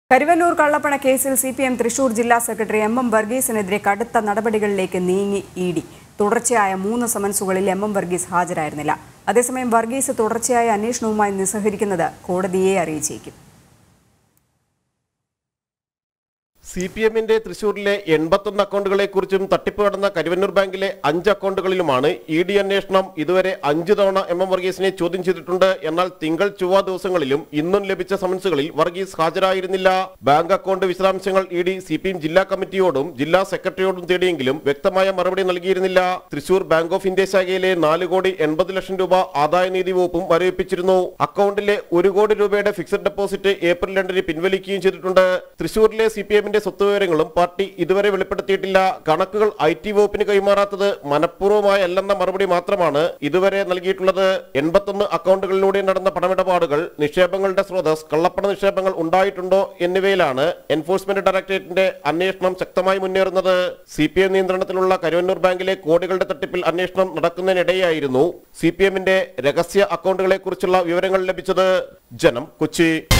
കരുവന്നൂർ കള്ളപ്പണ കേസിൽ C P M Thrissur ജില്ലാ സെക്രട്ടറി എം എം വർഗീസിനെതിരെ കടുത്ത നടപടികളിലേക്ക് നീങ്ങി ഇ ഡി തുടർച്ചയായ മൂന്ന് സമൻസുകളിൽ എം എം വർഗീസ് ഹാജരായിരുന്നില്ല അതേസമയം വർഗീസ് തുടർച്ചയായ അന്വേഷണവുമായി നിസ്സഹരിക്കുന്നത് കോടതിയെ അറിയിച്ചേക്കും സി പി എമ്മിന്റെ തൃശൂരിലെ എൺപത്തൊന്ന് അക്കൗണ്ടുകളെക്കുറിച്ചും തട്ടിപ്പ് നടന്ന കരുവന്നൂർ ബാങ്കിലെ അഞ്ച് അക്കൗണ്ടുകളിലുമാണ് ഇ ഡി അന്വേഷണം ഇതുവരെ അഞ്ചു തവണ എം എം വർഗീസിനെ ചോദ്യം ചെയ്തിട്ടുണ്ട് എന്നാൽ തിങ്കൾ ചൊവ്വ ദിവസങ്ങളിലും ഇന്നും ലഭിച്ച സമൻസുകളിൽ വർഗീസ് ഹാജരായിരുന്നില്ല ബാങ്ക് അക്കൗണ്ട് വിശദാംശങ്ങൾ E D C P M ജില്ലാ കമ്മിറ്റിയോടും ജില്ലാ സെക്രട്ടറിയോടും തേടിയെങ്കിലും വ്യക്തമായ മറുപടി നൽകിയിരുന്നില്ല തൃശൂർ ബാങ്ക് ഓഫ് ഇന്ത്യ ശാഖയിലെ നാല് കോടി എൺപത് ലക്ഷം രൂപ ആദായ നികുതി വകുപ്പും മരവിപ്പിച്ചിരുന്നു അക്കൗണ്ടിലെ ഒരു കോടി രൂപയുടെ ഫിക്സഡ് ഡെപ്പോസിറ്റ് ഏപ്രിൽ രണ്ടിന് പിൻവലിക്കുകയും ചെയ്തിട്ടുണ്ട് തൃശൂരിലെ സി പി എമ്മിന്റെ സ്വത്ത് വിവരങ്ങളും പാർട്ടി ഇതുവരെ വെളിപ്പെടുത്തിയിട്ടില്ല കണക്കുകൾ ഐ ടി വകുപ്പിന് കൈമാറാത്തത് മനഃപൂർവ്വമായല്ലെന്ന മറുപടി മാത്രമാണ് ഇതുവരെ നൽകിയിട്ടുള്ളത് എൺപത്തൊന്ന് അക്കൗണ്ടുകളിലൂടെ നടന്ന പണമിടപാടുകൾ നിക്ഷേപങ്ങളുടെ സ്രോതസ് കള്ളപ്പണ നിക്ഷേപങ്ങൾ ഉണ്ടായിട്ടുണ്ടോ എന്നിവയിലാണ് എൻഫോഴ്സ്മെന്റ് ഡയറക്ടറേറ്റിന്റെ അന്വേഷണം ശക്തമായി മുന്നേറുന്നത് സി പി എം നിയന്ത്രണത്തിലുള്ള കരുവന്നൂർ ബാങ്കിലെ കോടികളുടെ തട്ടിപ്പിൽ അന്വേഷണം നടക്കുന്നതിനിടെയായിരുന്നു സി പി എമ്മിന്റെ രഹസ്യ അക്കൗണ്ടുകളെക്കുറിച്ചുള്ള വിവരങ്ങൾ ലഭിച്ചത് ജനം കൊച്ചി